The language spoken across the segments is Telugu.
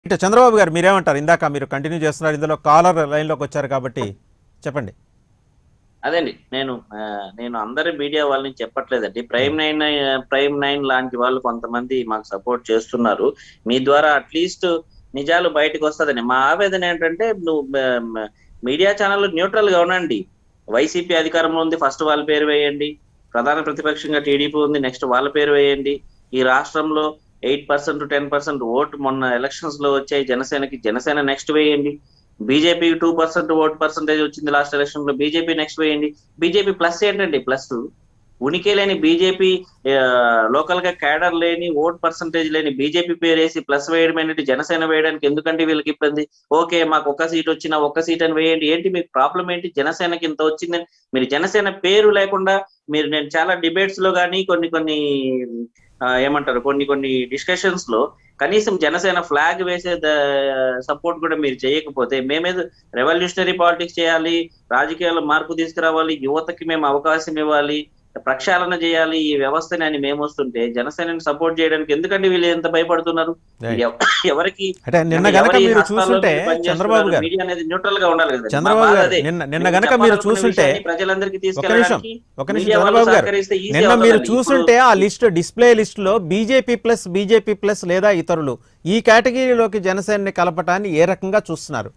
ఇటు చంద్రబాబు గారు మీరేమంటారు ఇందాక మీరు కంటిన్యూ చేస్తున్నారు ఇందులో కాలర్ లైన్లోకి వచ్చారు కాబట్టి చెప్పండి అదండి నేను ఆ, నేను అందరి మీడియా వాళ్ళని చెప్పట్లేదండి ప్రైమ్ నైన్ ప్రైమ్ నైన్ లాంటి వాళ్ళు కొంతమంది మాకు సపోర్ట్ చేస్తున్నారు మీ ద్వారా అట్లీస్ట్ నిజాలు బయటకు వస్తుందని మా ఆవేదన ఏంటంటే నువ్వు మీడియా ఛానల్ న్యూట్రల్ గా ఉండండి వైసీపీ అధికారంలో ఉంది ఫస్ట్ వాళ్ళ పేరు వేయండి ప్రధాన ప్రతిపక్షంగా టీడీపీ ఉంది నెక్స్ట్ వాళ్ళ పేరు వేయండి ఈ రాష్ట్రంలో eight percent ten percent vote మొన్న ఎలక్షన్స్ లో వచ్చాయి జనసేనకి జనసేన నెక్స్ట్ వేయండి BJP two percent vote percentage వచ్చింది లాస్ట్ ఎలక్షన్ లో బీజేపీ నెక్స్ట్ వేయండి బీజేపీ ప్లస్ ఏంటండి ప్లస్ ఉనికి లేని బీజేపీ లోకల్ గా క్యాడర్ లేని ఓట్ పర్సంటేజ్ లేని బీజేపీ పేరు వేసి ప్లస్ వేయడం ఏంటి జనసేన వేయడానికి ఎందుకంటే వీళ్ళకి ఇబ్బంది ఓకే మాకు ఒక సీట్ వచ్చినా ఒక్క సీట్ అని వేయండి ఏంటి మీకు ప్రాబ్లం ఏంటి జనసేనకి ఇంత వచ్చిందని మీరు జనసేన పేరు లేకుండా మీరు నేను చాలా డిబేట్స్ లో కానీ కొన్ని కొన్ని ఆ, ఏమంటారు కొన్ని కొన్ని డిస్కషన్స్ లో కనీసం జనసేన ఫ్లాగ్ వేసే సపోర్ట్ కూడా మీరు చేయకపోతే మేమేదో రెవల్యూషనరీ పాలిటిక్స్ చేయాలి రాజకీయాల్లో మార్పు తీసుకురావాలి యువతకి మేము అవకాశం ఇవ్వాలి ప్రక్షాళన చేయాలి ఈ వ్యవస్థని అని మేము వస్తుంటే జనసేనని సపోర్ట్ చేయడానికి ఎందుకండి వీళ్ళు ఎంత భయపడుతున్నారు Right. ఎవ- ఎవరికి అంటే నిన్న గనక ఎవరి మీరు హస్తాల్లో చూస్తుంటే మీరు పనిచేస్తున్నారు? చంద్రబాబు గారు మీడియా అనేది న్యూట్రల్ గా ఉండాలి కదా చంద్రబాబు గారు నిన్న నిన్న గనక మీరు చూస్తుంటే ప్రజలందరికీ ఒక నిమిషం తీసుకెళ్ళడానికి ఒక నిమిషం మీడియా వాళ్ళు చంద్రబాబు గారు సహకరిస్తే easy నిన్న మీరు అవుతుందండి. చూస్తుంటే ఆ లిస్ట్ డిస్ప్లే లిస్ట్ లో బీజేపీ ప్లస్ బీజేపీ ప్లస్ లేదా ఇతరులు ఈ కేటగిరీలోకి జనసేనని కలపటాన్ని ఏ రకంగా చూస్తున్నారు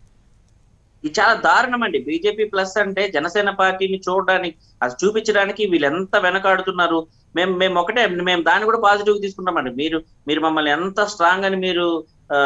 ఇది చాలా దారుణం అండి బీజేపీ ప్లస్ అంటే జనసేన పార్టీని చూడడానికి అది చూపించడానికి వీళ్ళు ఎంత వెనకాడుతున్నారు మేము మేము ఒకటే మేము దాన్ని కూడా పాజిటివ్ తీసుకుంటామండి మీరు మీరు మమ్మల్ని ఎంత స్ట్రాంగ్ అని మీరు ఆ,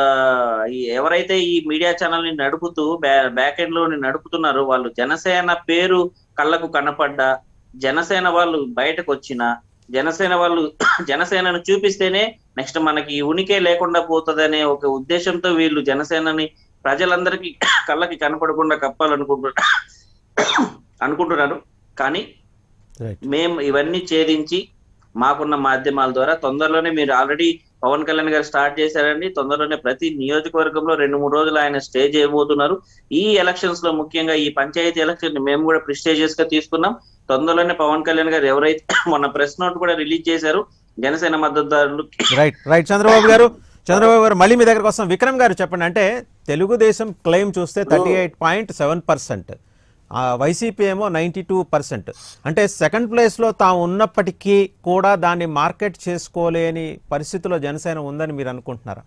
ఈ ఎవరైతే ఈ మీడియా ఛానల్ ని నడుపుతూ బ్యాక్ ఎండ్ లో నడుపుతున్నారో వాళ్ళు జనసేన పేరు కళ్ళకు కనపడ్డా జనసేన వాళ్ళు బయటకు వచ్చిన జనసేన వాళ్ళు జనసేనను చూపిస్తేనే నెక్స్ట్ మనకి ఉనికే లేకుండా పోతుందనే ఒక ఉద్దేశంతో వీళ్ళు జనసేనని ప్రజలందరికీ కళ్ళకి కనపడకుండా కప్పాలనుకుంటున్నారు అనుకుంటున్నారు కానీ రైట్ మేము ఇవన్నీ ఛేదించి మాకున్న మాధ్యమాల ద్వారా తొందరలోనే మీరు ఆల్రెడీ పవన్ కళ్యాణ్ గారు స్టార్ట్ చేశారండి తొందరలోనే ప్రతి నియోజకవర్గంలో రెండు మూడు రోజులు ఆయన స్టే చేయబోతున్నారు ఈ ఎలక్షన్స్ లో ముఖ్యంగా ఈ పంచాయతీ ఎలక్షన్ మేము కూడా ప్రిస్టేజియస్ గా తీసుకున్నాం తొందరలోనే పవన్ కళ్యాణ్ గారు ఎవరైతే మొన్న ప్రెస్ నోట్ కూడా రిలీజ్ చేశారు జనసేన మద్దతుదారులు రైట్ రైట్ చంద్రబాబు గారు చంద్రబాబు గారు మళ్ళీ మీ దగ్గరకు వస్తాం విక్రమ్ గారు చెప్పండి అంటే తెలుగుదేశం క్లెయిమ్ చూస్తే thirty eight point seven percent YCP ఏమో నైంటీ టూ పర్సెంట్ అంటే సెకండ్ ప్లేస్లో తాము ఉన్నప్పటికీ కూడా దాన్ని మార్కెట్ చేసుకోలేని పరిస్థితిలో జనసేన ఉందని మీరు అనుకుంటున్నారా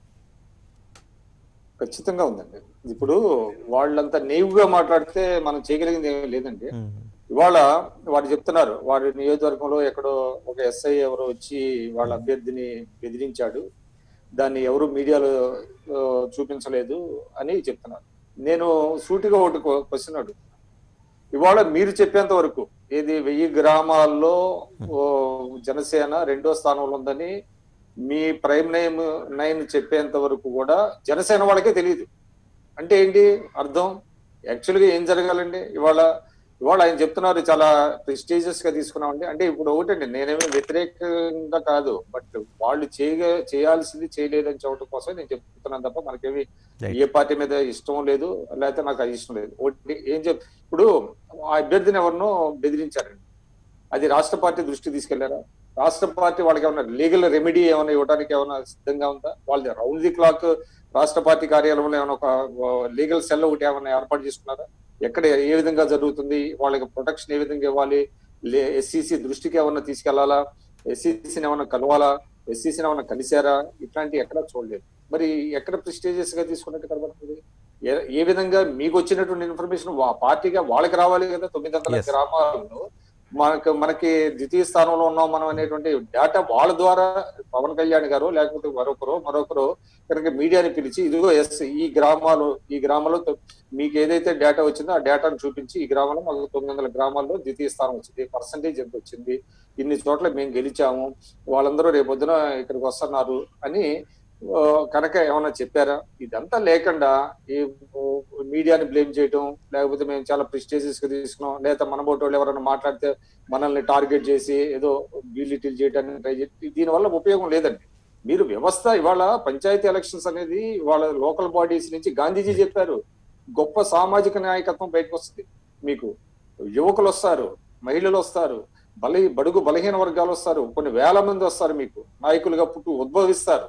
ఖచ్చితంగా ఉందండి ఇప్పుడు వాళ్ళంతా నేవుగా మాట్లాడితే మనం చేయగలిగింది ఏమీ లేదండి ఇవాళ వాడు చెప్తున్నారు వాడి నియోజకవర్గంలో ఎక్కడో ఒక ఎస్ఐ ఎవరో వచ్చి వాళ్ళ అభ్యర్థిని బెదిరించాడు దాన్ని ఎవరు మీడియాలో ఆ, చూపించలేదు అని చెప్తున్నారు నేను సూటిగా ఒకటి క్వశ్చన్ అడుగుతున్నా ఇవాళ మీరు చెప్పేంత వరకు ఏది వెయ్యి గ్రామాల్లో ఓ, జనసేన రెండో స్థానంలో ఉందని మీ ప్రైమ్ నైన్ నైన్ చెప్పేంత వరకు కూడా జనసేన వాళ్ళకే తెలియదు అంటే ఏంటి అర్థం యాక్చువల్గా ఏం జరగాలండి ఇవాళ ఇవాళ ఆయన చెప్తున్నారు చాలా ప్రెస్టీజియస్ గా తీసుకున్నామండి అంటే ఇప్పుడు ఒకటండి నేనేమి వ్యతిరేకంగా కాదు బట్ వాళ్ళు చేయ చేయాల్సింది చేయలేదని చెప్పడం కోసం నేను చెప్తున్నాను తప్ప మనకేమి Right. ఏ పార్టీ మీద ఇష్టం లేదు లేకపోతే నాకు అది ఇష్టం లేదు ఒకటి ఏం చెప్ ఇప్పుడు ఆ అభ్యర్థిని ఎవరినో బెదిరించారండి అది రాష్ట్ర పార్టీ దృష్టి తీసుకెళ్లారా రాష్ట్ర పార్టీ వాళ్ళకి ఏమైనా లీగల్ రెమెడీ ఏమైనా ఇవ్వడానికి ఏమైనా సిద్ధంగా ఉందా వాళ్ళది రౌండ్ ది క్లాక్ రాష్ట్ర పార్టీ కార్యాలయంలో ఏమైనా ఒక లీగల్ సెల్ ఒకటి ఏమైనా ఏర్పాటు చేసుకున్నారా ఎక్కడ ఏ విధంగా జరుగుతుంది వాళ్ళకి ప్రొటెక్షన్ ఏ విధంగా ఇవ్వాలి ఎస్సీసీ దృష్టికి ఏమన్నా తీసుకెళ్లాలా ఎస్సీసీని ఏమైనా కలవాలా ఎస్సీసీని ఏమైనా కలిశారా ఇట్లాంటివి ఎక్కడ చూడలేదు మరి ఎక్కడ ప్రెస్టేజియస్ గా తీసుకున్నట్టు కనబడుతుంది ఏ- ఏ విధంగా మీకు వచ్చినటువంటి ఇన్ఫర్మేషన్ ఆ పార్టీగా వాళ్ళకి రావాలి కదా తొమ్మిది వందల Yes. గ్రామాల్లో మనకు మనకి ద్వితీయ స్థానంలో ఉన్నాం మనం అనేటువంటి డేటా వాళ్ళ ద్వారా పవన్ కళ్యాణ్ గారు లేకపోతే మరొకరు మరొకరు కనుక మీడియాని పిలిచి ఇదిగో ఎస్ ఈ గ్రామాలు ఈ గ్రామంలో తొ- మీకు ఏదైతే డేటా వచ్చిందో ఆ డేటాను చూపించి ఈ గ్రామంలో మాకు తొమ్మిది వందల గ్రామాల్లో ద్వితీయ స్థానం వచ్చింది పర్సంటేజ్ ఎంత వచ్చింది ఇన్ని చోట్ల మేము గెలిచాము వాళ్ళందరూ రేపొద్దున ఇక్కడికి వస్తున్నారు అని ఆ, కనుక ఏమన్నా చెప్పారా ఇదంతా లేకుండా ఈ మీడియాని బ్లేమ్ చేయటం లేకపోతే మేము చాలా ప్రిస్టేజియస్ గా తీసుకున్నాం లేదా మన బోటి వాళ్ళు ఎవరైనా మాట్లాడితే మనల్ని టార్గెట్ చేసి ఏదో బీలిటిల్ చేయడానికి ట్రై చేసి దీనివల్ల ఉపయోగం లేదండి మీరు వ్యవస్థ ఇవాళ పంచాయతీ ఎలక్షన్స్ అనేది వాళ్ళ లోకల్ బాడీస్ నుంచి గాంధీజీ చెప్పారు గొప్ప సామాజిక నాయకత్వం బయటకు వస్తుంది మీకు యువకులు వస్తారు మహిళలు వస్తారు బలి బడుగు బలహీన వర్గాలు వస్తారు కొన్ని వేల మంది వస్తారు మీకు నాయకులుగా పుట్టు ఉద్భవిస్తారు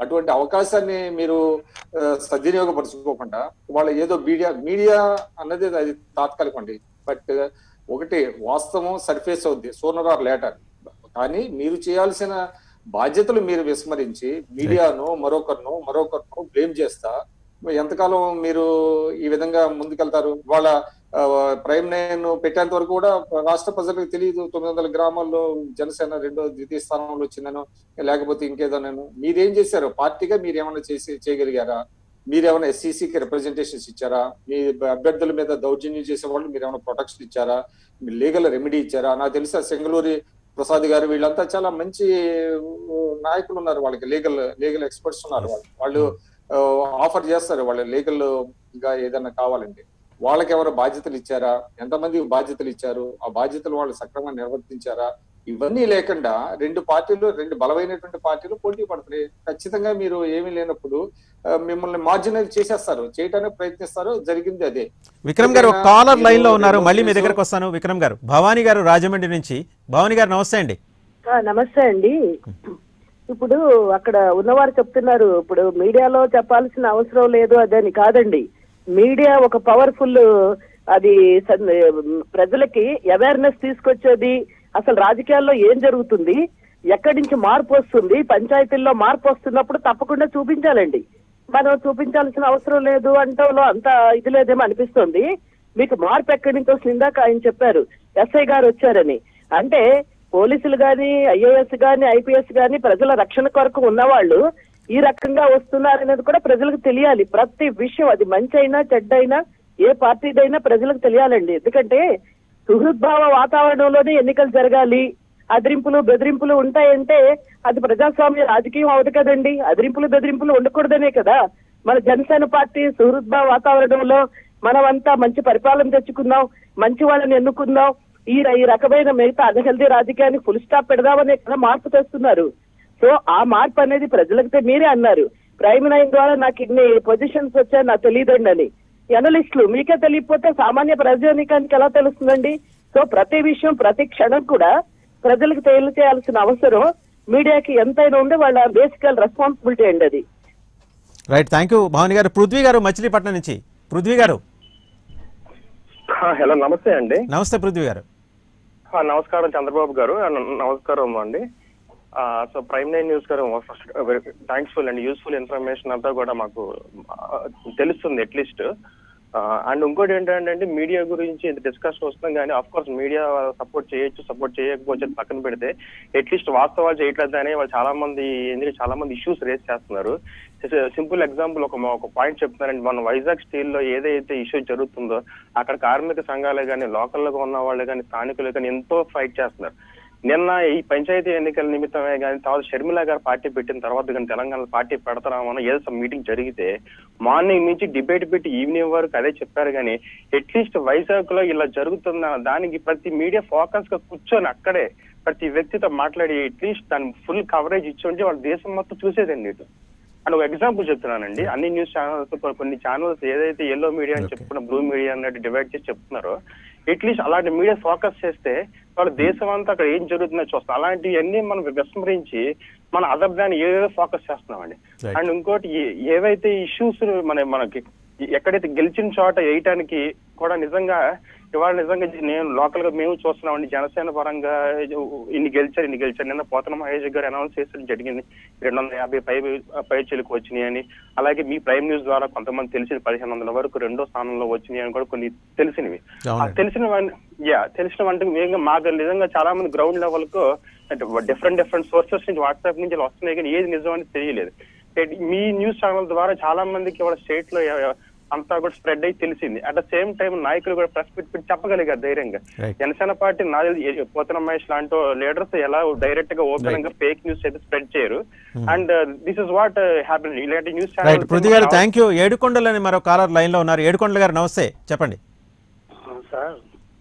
అటువంటి అవకాశాన్ని మీరు ఆ, సద్వినియోగపరచుకోకుండా వాళ్ళ ఏదో మీడియా మీడియా అన్నది అది తాత్కాలికం అండి బట్ ఒకటి వాస్తవం సర్ఫేస్ అవుద్ది సోనర్ ఆర్ లేటర్ కానీ మీరు చేయాల్సిన బాధ్యతలు మీరు విస్మరించి మీడియాను మరొకరిను మరొకరిను బ్లేమ్ చేస్తా ఎంతకాలం మీరు ఈ విధంగా ముందుకెళ్తారు వాళ్ళ ఆ, ప్రైమ్ నైన్ పెట్టేంత వరకు కూడా రాష్ట్ర ప్రజలకు తెలియదు తొమ్మిది వందల గ్రామాల్లో జనసేన రెండో ద్వితీయ స్థానంలో వచ్చిందనో లేకపోతే ఇంకేదోనో మీరేం చేశారు పార్టీగా మీరు ఏమైనా చేసి చేయగలిగారా మీరేమైనా ఎస్సీసీకి రిప్రజెంటేషన్స్ ఇచ్చారా మీ అభ్యర్థుల మీద దౌర్జన్యం చేసే వాళ్ళు మీరు ఏమైనా ప్రొటెక్షన్ ఇచ్చారా మీ లీగల్ రెమెడీ ఇచ్చారా నాకు తెలుసా సెంగళూరి ప్రసాద్ గారు వీళ్ళంతా చాలా మంచి ఆ, నాయకులు ఉన్నారు వాళ్ళకి లీగల్ లీగల్ ఎక్స్పర్ట్స్ ఉన్నారు వాళ్ళు వాళ్ళు ఆఫర్ చేస్తారు వాళ్ళ లీగల్ గా ఏదైనా కావాలంటే వాళ్ళకి ఎవరు బాధ్యతలు ఇచ్చారా ఎంతమంది బాధ్యతలు ఇచ్చారు ఆ బాధ్యతలు వాళ్ళు సక్రమంగా నిర్వర్తించారా ఇవన్నీ లేకుండా రెండు పార్టీలు రెండు బలమైనటువంటి పార్టీలు పోటీ పడుతున్నాయి ఖచ్చితంగా మీరు ఏమీ లేనప్పుడు ఆ, మిమ్మల్ని మార్జినల్ చేసేస్తారు చేయడానికి ప్రయత్నిస్తారు జరిగింది అదే విక్రమ్ గారు ఒక కాలర్ లైన్ లో ఉన్నారు మీరు మళ్ళీ మీ కేసు- దగ్గరకు వస్తాను విక్రమ్ గారు భవానీ గారు రాజమండ్రి నుంచి భవానీ గారు నమస్తే అండి ఆ, నమస్తే అండి ఇప్పుడు అక్కడ ఉన్నవారు చెప్తున్నారు ఇప్పుడు మీడియాలో చెప్పాల్సిన అవసరం లేదు అదని కాదండి మీడియా ఒక పవర్ఫుల్ అది సన్- ప్రజలకి అవేర్నెస్ తీసుకొచ్చేది అసలు రాజకీయాల్లో ఏం జరుగుతుంది ఎక్కడి నుంచి మార్పు వస్తుంది పంచాయతీల్లో మార్పు వస్తున్నప్పుడు తప్పకుండా చూపించాలండి మనం చూపించాల్సిన అవసరం లేదు అంటంలో అంత ఇది లేదేమో అనిపిస్తుంది మీకు మార్పు ఎక్కడి నుంచి వస్తుంది ఇందాక ఆయన చెప్పారు ఎస్ఐ గారు వచ్చారని అంటే పోలీసులు గాని ఐఏఎస్ గాని ఐపీఎస్ గాని ప్రజల రక్షణ కొరకు ఉన్నవాళ్ళు ఈ రకంగా వస్తున్నారనేది కూడా ప్రజలకు తెలియాలి ప్రతి విషయం అది మంచి అయినా చెడ్డైనా ఏ పార్టీదైనా ప్రజలకు తెలియాలండి ఎందుకంటే సుహృద్భావ వాతావరణంలోనే ఎన్నికలు జరగాలి అదిరింపులు బెదిరింపులు ఉంటాయంటే అది ప్రజాస్వామ్య రాజకీయం అవుతుంది కదండి అదిరింపులు బెదిరింపులు ఉండకూడదనే కదా మన జనసేన పార్టీ సుహృద్భావ వాతావరణంలో మనమంతా మంచి పరిపాలన తెచ్చుకుందాం మంచి వాళ్ళని ఎన్నుకుందాం ఈ ఈ రకమైన మిగతా అన్హెల్దీ రాజకీయానికి ఫుల్ స్టాప్ పెడదామనే కదా మార్పు తెస్తున్నారు సో ఆ మార్పు అనేది ప్రజలకు తె- మీరే అన్నారు ప్రైమ్ నైన్ ద్వారా నాకు ఇన్ని పొజిషన్స్ వచ్చాయి నాకు తెలియదండి అని ఎనలిస్టులు మీకే తెలియకపోతే సామాన్య ప్రజానీకానికి ఎలా తెలుస్తుందండి సో ప్రతి విషయం ప్రతి క్షణం కూడా ప్రజలకు తెలియచేయాల్సిన అవసరం మీడియాకి ఎంతైనా ఉండే వాళ్ళ బేసికల్ రెస్పాన్సిబిలిటీ అండి అది రైట్ థ్యాంక్ యూ భవానీ గారు పృథ్వీ గారు మచిలీపట్నం నుంచి పృథ్వీ గారు హలో నమస్తే అండి నమస్తే పృథ్వీ గారు ఆ, నమస్కారం చంద్రబాబు గారు ఆ, న- నమస్కారం అండి ఆ, so prime nine news garu first very thankful అండి యూస్ఫుల్ ఇన్ఫర్మేషన్ అంతా కూడా మాకు ఆ, తెలుస్తుంది అట్లీస్ట్ అండ్ ఇంకోటి ఏంటంటే మీడియా గురించి ఇంత డిస్కషన్ వస్తుంది కానీ ఆఫ్ కోర్స్ మీడియా సపోర్ట్ చేయొచ్చు సపోర్ట్ చేయకపోతే పక్కన పెడితే అట్లీస్ట్ వాస్తవాలు చేయట్లేదు అని వాళ్ళు చాలా మంది ఎందుకంటే చాలా మంది ఇష్యూస్ రేస్ చేస్తున్నారు సింపుల్ ఎగ్జాంపుల్ ఒక ఒక పాయింట్ చెప్తున్నానండి మన వైజాగ్ స్టీల్ లో ఏదైతే ఇష్యూ జరుగుతుందో అక్కడ కార్మిక సంఘాలే కానీ లోకల్లో ఉన్న వాళ్ళే కానీ స్థానికులు కానీ ఎంతో ఫైట్ చేస్తున్నారు నిన్న ఈ పంచాయతీ ఎన్నికల నిమిత్తమే కానీ తర్వాత షర్మిల గారు పార్టీ పెట్టిన తర్వాత కానీ తెలంగాణ పార్టీ పెడతామని ఏదో మీటింగ్ జరిగితే మార్నింగ్ నుంచి డిబేట్ పెట్టి ఈవినింగ్ వరకు అదే చెప్పారు కానీ అట్లీస్ట్ వైజాగ్ లో ఇలా జరుగుతున్న దానికి ప్రతి మీడియా ఫోకస్ గా కూర్చొని అక్కడే ప్రతి వ్యక్తితో మాట్లాడి అట్లీస్ట్ దాని ఫుల్ కవరేజ్ ఇచ్చి ఉంటే వాళ్ళ దేశం మొత్తం చూసేదండి ఇటు అండ్ ఒక ఎగ్జాంపుల్ చెప్తున్నానండి అన్ని న్యూస్ ఛానల్స్ కొన్ని ఛానల్స్ ఏదైతే ఎల్లో మీడియా అని Okay. చెప్పుకున్న బ్లూ మీడియా అన్నట్టు డివైడ్ చేసి చెప్తున్నారో అట్లీస్ట్ అలాంటి మీడియా ఫోకస్ చేస్తే వాళ్ళ దేశం అంతా అక్కడ ఏం జరుగుతుందో చూస్తాం అలాంటివన్నీ మనం విస్మరించి మన అదర్ దాన్ని ఏదేదో ఫోకస్ చేస్తున్నామండి Right. అండ్ ఇంకోటి ఏ- ఏవైతే ఇష్యూస్ మన మనకి ఎక్కడైతే గెలిచిన చోట వేయటానికి కూడా నిజంగా ఇవాళ నిజంగా నేను లోకల్ గా మేము చూస్తున్నామండి జనసేన పరంగా ఇన్ని గెలిచారు ఇన్ని గెలిచారు నిన్న పోతన మహేష్ గారు అనౌన్స్ చేసడం జరిగింది రెండు వందల యాభై పై పై చిలుకు వచ్చినాయి అని అలాగే మీ ప్రైమ్ న్యూస్ ద్వారా కొంతమంది తెలిసిన పదిహేను వందల వరకు రెండో స్థానంలో వచ్చినాయి అని కూడా కొన్ని తెలిసినవి ఆ అవునండి. తెలిసిన యా తెలిసిన అంటే మేము మాకు నిజంగా చాలా మంది గ్రౌండ్ లెవెల్ కు అంటే డిఫరెంట్ డిఫరెంట్ సోర్సెస్ నుంచి వాట్సాప్ నుంచి ఇలా వస్తున్నాయి కానీ ఏది నిజం అని తెలియలేదు అంటే మీ న్యూస్ ఛానల్ ద్వారా చాలా మందికి వాళ్ళ స్టేట్ లో ఎ- అంతా కూడా స్ప్రెడ్ అయి తెలిసింది అట్ ద సేమ్ టైం నాయకులు కూడా ప్రెస్ మీట్ పెట్టి చెప్పగలిగారు ధైర్యంగా Right. జనసేన పార్టీ నాది పోతన మహేష్ లాంటి లీడర్స్ ఎలా డైరెక్ట్ గా ఓపెన్ గా ఫేక్ న్యూస్ అయితే స్ప్రెడ్ చేయరు and this is what happy ఇలాంటి news right Prithvi garu thank you ఏడుకొండలని మరో కాలర్ లైన్ లో ఉన్నారు ఏడుకొండల గారు నమస్తే చెప్పండి సార్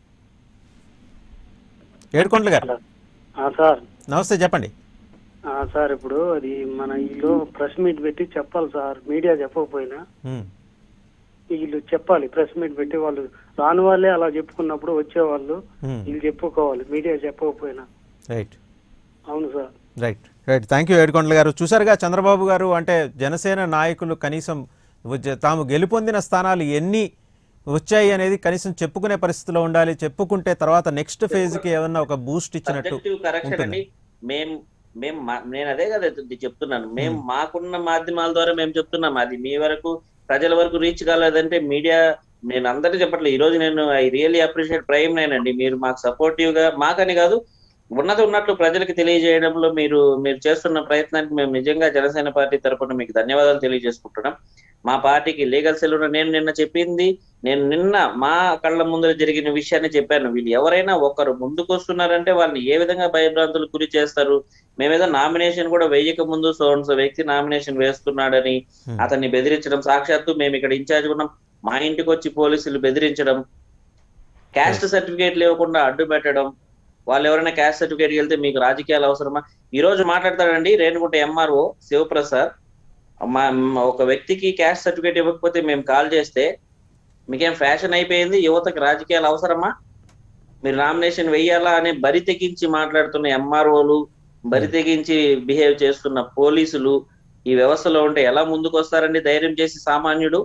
ఏడుకొండల గారు ఆ, సార్ నమస్తే చెప్పండి ఆ, సార్ ఇప్పుడు అది మన ఇల్లు ప్రెస్ మీట్ పెట్టి చెప్పాలి సార్ మీడియా చెప్పకపోయినా ఉమ్, వీళ్ళు చెప్పాలి ప్రెస్ మీట్ పెట్టి వాళ్ళు రాని వాళ్ళే అలా చెప్పుకున్నప్పుడు వచ్చేవాళ్ళు ఉమ్, వీళ్ళు చెప్పుకోవాలి మీడియా చెప్పకపోయినా రైట్ అవును sir right right thank you Yedukondala garu చూసారుగా చంద్రబాబు గారు అంటే జనసేన నాయకులు కనీసం ఉజ్జ- తాము గెలుపొందిన స్థానాలు ఎన్ని వచ్చాయి అనేది కనీసం చెప్పుకునే పరిస్థితిలో ఉండాలి చెప్పుకుంటే తర్వాత నెక్స్ట్ ఫేజ్కి ఏమన్నా ఒక బూస్ట్ ఇచ్చినట్టు సబ్జెక్టివ్ కరెక్షన్ ఉంటుంది. అండి మేము మేము మా- నేను అదే కదా ఇది చెప్తున్నాను మేము మాకున్న మాధ్యమాల ద్వారా మేము చెప్తున్నాం అది మీ వరకు ప్రజల వరకు రీచ్ కాలేదంటే మీడియా నేను అందరికీ చెప్పట్లేదు ఈ రోజు నేను I really appreciate prime nine అండి మీరు మాకు సపోర్టివ్ గా మాకని కాదు ఉన్నది ఉన్నట్లు ప్రజలకు తెలియజేయడంలో మీరు మీరు చేస్తున్న ప్రయత్నానికి మేము నిజంగా జనసేన పార్టీ తరపున మీకు ధన్యవాదాలు తెలియజేసుకుంటున్నాం మా పార్టీకి లీగల్ సెల్ నేను నిన్న చెప్పింది నేను నిన్న మా కళ్ళ ముందర జరిగిన విషయాన్ని చెప్పాను వీళ్ళు ఎవరైనా ఒకరు ముందుకు వస్తున్నారంటే వాళ్ళని ఏ విధంగా భయభ్రాంతులకు గురి చేస్తారు మేమేదో నామినేషన్ కూడా వేయక ముందు సో సో వ్యక్తి నామినేషన్ వేస్తున్నాడని Hmm. అతన్ని బెదిరించడం సాక్షాత్తు మేము ఇక్కడ ఇన్ఛార్జ్ ఉన్నాం మా ఇంటికి వచ్చి పోలీసులు బెదిరించడం క్యాస్ట్ సర్టిఫికేట్ లేకుండా అడ్డు పెట్టడం వాళ్ళు ఎవరైనా క్యాస్ట్ సర్టిఫికేట్ వెళ్తే మీకు రాజకీయాలు అవసరమా ఈ రోజు మాట్లాడతాడండి రేణుగుంట ఎంఆర్ఓ శివప్రసాద్ మా మా ఒక వ్యక్తికి క్యాస్ట్ సర్టిఫికేట్ ఇవ్వకపోతే మేము కాల్ చేస్తే మీకేం ఫ్యాషన్ అయిపోయింది యువతకి రాజకీయాలు అవసరమా మీరు నామినేషన్ వెయ్యాలా అని బరి తెగించి మాట్లాడుతున్న ఎంఆర్ఓలు బరి తెగించి బిహేవ్ చేస్తున్న పోలీసులు ఈ వ్యవస్థలో ఉంటే ఎలా ముందుకు వస్తారండి ధైర్యం చేసి సామాన్యుడు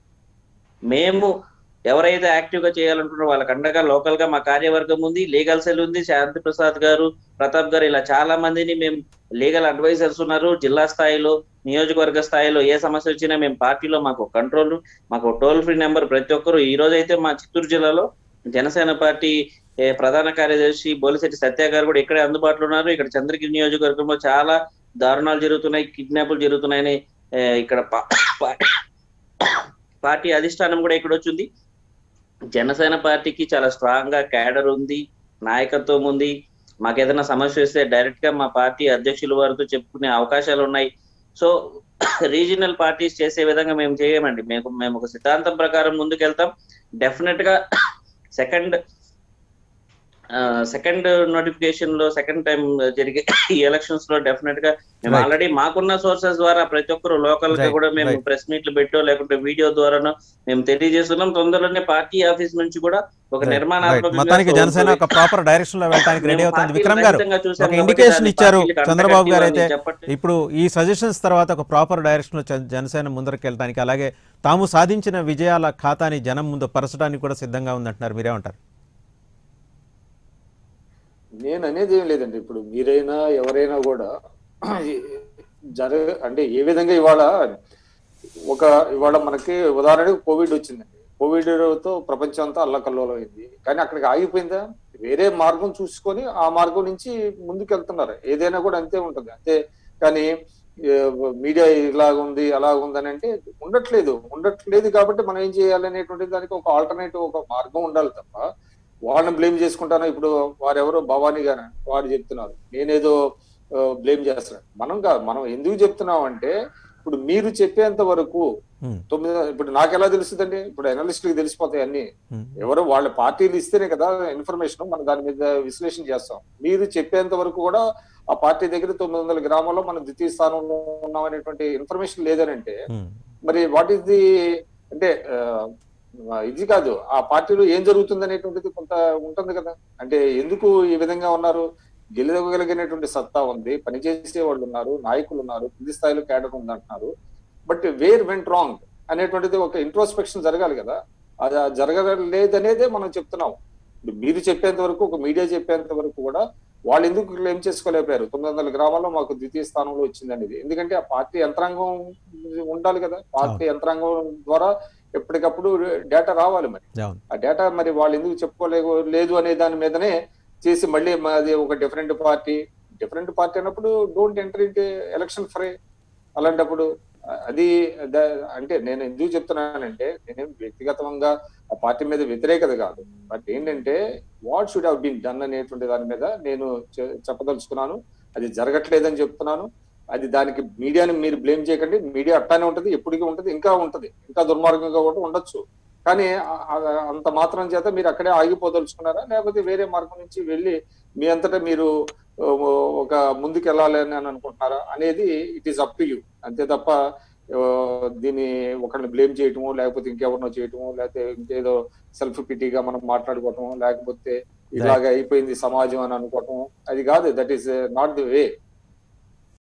మేము ఎవరైతే యాక్టివ్ గా చేయాలనుకుంటారో వాళ్ళకి అండగా లోకల్ గా మా కార్యవర్గం ఉంది లీగల్ సెల్ ఉంది శాంతి ప్రసాద్ గారు ప్రతాప్ గారు ఇలా చాలా మందిని మేము లీగల్ అడ్వైజర్స్ ఉన్నారు జిల్లా స్థాయిలో నియోజకవర్గ స్థాయిలో ఏ సమస్య వచ్చినా మేము పార్టీలో మాకు కంట్రోల్ మాకు టోల్ ఫ్రీ నెంబర్ ప్రతి ఒక్కరు ఈ రోజు అయితే మా చిత్తూరు జిల్లాలో జనసేన పార్టీ ఏ, ప్రధాన కార్యదర్శి బోలిశెట్టి సత్య గారు కూడా ఇక్కడే అందుబాటులో ఉన్నారు ఇక్కడ చంద్రగిరి నియోజకవర్గంలో చాలా దారుణాలు జరుగుతున్నాయి కిడ్నాపులు జరుగుతున్నాయని ఏ, ఇక్కడ పా- పా- పార్టీ అధిష్టానం కూడా ఇక్కడ వచ్చింది జనసేన పార్టీకి చాలా స్ట్రాంగ్ గా క్యాడర్ ఉంది నాయకత్వం ఉంది మాకు ఏదైనా సమస్య వస్తే డైరెక్ట్ గా మా పార్టీ అధ్యక్షుల వారితో చెప్పుకునే అవకాశాలు ఉన్నాయి సో రీజనల్ పార్టీస్ చేసే విధంగా మేము చేయమండి మేము మేము ఒక సిద్ధాంతం ప్రకారం ముందుకెళ్తాం డెఫినెట్ గా సెకండ్ సెకండ్ నోటిఫికేషన్ లో సెకండ్ టైం జరిగే ఈ ఎలక్షన్స్ లో డెఫినెట్ గా మేము Right. ఆల్రెడీ మాకున్న సోర్సెస్ ద్వారా ప్రతి ఒక్కరు లోకల్ గా Right, కూడా మేము right. ప్రెస్ మీట్లు పెట్టో లేకుంటే వీడియో ద్వారానో మేము తెలియజేస్తున్నాం తొందరలోనే పార్టీ ఆఫీస్ నుంచి కూడా ఒక Right, నిర్మాణాత్మకంగా మొత్తానికి సో- జనసేన ఒక ప్రాపర్ డైరెక్షన్ లో వెళ్ళడానికి రెడీ మేము అవుతుంది పార్టీలు విక్రమ్ గారు ఖచ్చితంగా చూసాం ఒక కాబట్టి ఇండికేషన్ దాన్ని ఇచ్చారు పార్టీలకు చంద్రబాబు గారు అంటగట్టి అయితే చెప్పట్లేదు. ఇప్పుడు ఈ సజెషన్స్ తర్వాత ఒక ప్రాపర్ డైరెక్షన్ లో జన- జనసేన ముందరకు వెళ్ళడానికి అలాగే తాము సాధించిన విజయాల ఖాతాని జనం ముందు పరచడానికి కూడా సిద్ధంగా ఉందంటున్నారు మీరేమంటారు నేను అనేది ఏం లేదండి ఇప్పుడు మీరైనా ఎవరైనా కూడా జరగ అంటే ఏ విధంగా ఇవాళ ఒక ఇవాళ మనకి ఉదాహరణకు కోవిడ్ వచ్చిందండి కోవిడ్ తో ప్రపంచం అంతా అల్లకల్లోలం అయింది కానీ అక్కడికి ఆగిపోయిందా వేరే మార్గం చూసుకొని ఆ మార్గం నుంచి ముందుకు వెళ్తున్నారు ఏదైనా కూడా అంతే ఉంటుంది అంతే కానీ మీడియా ఇలాగ ఉంది అలాగ ఉంది అని అంటే ఉండట్లేదు ఉండట్లేదు కాబట్టి మనం ఏం చేయాలి అనేటువంటి దానికి ఒక ఆల్టర్నేటివ్ ఒక మార్గం ఉండాలి తప్ప వాళ్ళని బ్లేమ్ చేసుకుంటాను ఇప్పుడు వారెవరో భవానీ గారు వారు చెప్తున్నారు నేనేదో బ్లేమ్ చేస్తున్నాను మనం కాదు మనం ఎందుకు చెప్తున్నాం అంటే ఇప్పుడు మీరు చెప్పేంత వరకు Hmm. తొమ్మిది ఇప్పుడు నాకు ఎలా తెలుస్తుందండి ఇప్పుడు అనలిస్టులకు తెలిసిపోతాయి అన్ని Hmm. ఎవరో వాళ్ళ పార్టీలు ఇస్తేనే కదా ఇన్ఫర్మేషన్ మనం దాని మీద విశ్లేషణ చేస్తాం మీరు చెప్పేంత వరకు కూడా ఆ పార్టీ దగ్గర తొమ్మిది వందల గ్రామాల్లో మనం ద్వితీయ స్థానంలో ఉన్నాం అనేటువంటి ఇన్ఫర్మేషన్ లేదని అంటే ఉమ్. మరి వాట్ ఈస్ ది అంటే ఆ, ఇది కాదు ఆ పార్టీలో ఏం జరుగుతుంది అనేటువంటిది కొంత ఉంటుంది కదా అంటే ఎందుకు ఈ విధంగా ఉన్నారు గెలవగలిగినటువంటి సత్తా ఉంది పనిచేసే వాళ్ళు ఉన్నారు నాయకులు ఉన్నారు కింది స్థాయిలో కేడర్ ఉంది అంటున్నారు బట్ వేర్ వెంట్ రాంగ్ అనేటువంటిది ఒక ఇంట్రోస్పెక్షన్ జరగాలి కదా అది ఆ జరగలేదనేదే మనం చెప్తున్నాం ఇప్పుడు మీరు చెప్పేంత వరకు ఒక మీడియా చెప్పేంత వరకు కూడా వాళ్ళు ఎందుకు క్లెయిమ్ చేసుకోలేకపోయారు తొమ్మిది వందల గ్రామాల్లో మాకు ద్వితీయ స్థానంలో వచ్చింది అనేది ఎందుకంటే ఆ పార్టీ యంత్రాంగం ఉండాలి కదా పార్టీ యంత్రాంగం ద్వారా ఎప్పటికప్పుడు డేటా రావాలి మరి అవును ఆ డేటా మరి వాళ్ళు ఎందుకు చెప్పుకోలేదు లేదు అనే దాని మీదనే చేసి మళ్ళీ మాది ఒక డిఫరెంట్ పార్టీ డిఫరెంట్ పార్టీ అన్నప్పుడు don't enter into election fray అలాంటప్పుడు అ- అది ద- అంటే నేను ఎందుకు చెప్తున్నానంటే నేనేం వ్యక్తిగతంగా ఆ పార్టీ మీద వ్యతిరేకత కాదు బట్ ఏంటంటే what should have been done అనేటువంటి దాని మీద నేను చె- చెప్పదలుచుకున్నాను అది జరగట్లేదని చెప్తున్నాను అది దానికి మీడియాని మీరు బ్లేమ్ చేయకండి మీడియా అట్టానే ఉంటది ఎప్పటికీ ఉంటది ఇంకా ఉంటది ఇంకా దుర్మార్గంగా కూడా ఉండొచ్చు కానీ ఆ- ఆ- అంత మాత్రం చేత మీరు అక్కడే ఆగిపోదలుచుకున్నారా లేకపోతే వేరే మార్గం నుంచి వెళ్ళి మీ అంతటా మీరు ఓ, ఒక ముందుకు వెళ్ళాలి అని అనుకుంటున్నారా అనేది it is up to you అంతే తప్ప ఆ, దీన్ని ఒకరిని బ్లేమ్ చేయటము లేకపోతే ఇంకెవరినో చేయటము లేకపోతే ఇంకేదో సెల్ఫ్ పిటీగా మనం మాట్లాడుకోవటం లేకపోతే ఇలాగ అయిపోయింది సమాజం అని అనుకోవటం అది కాదు that is not the way